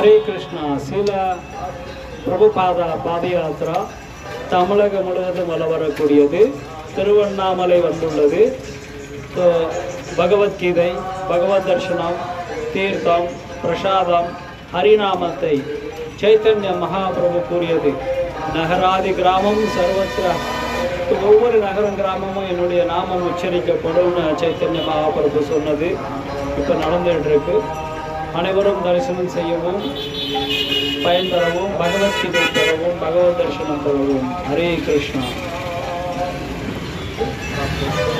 ஹரே கிருஷ்ணா சில பிரபுபாதா பாத யாத்ரா தமிழகம் முழுவதும் வல வரக்கூடியது திருவண்ணாமலை வந்துள்ளது ஸோ பகவத்கீதை பகவத் தர்ஷனம் தீர்த்தம் பிரசாதம் ஹரிநாமத்தை சைத்தன்ய மகாபிரபு கூறியது நகராதி கிராமம் சர்வத்திர ஒவ்வொரு நகரம் கிராமமும் என்னுடைய நாமம் உச்சரிக்கப்படும்னு சைத்தன்ய மகாபிரபு சொன்னது இப்போ நடந்துகிட்டு இருக்கு அனைவரும் தரிசனம் செய்யவும் பயன் பெறவும் பகவத்கீதை பெறவும் பகவத் தரிசனம் பெறவும் ஹரே கிருஷ்ணா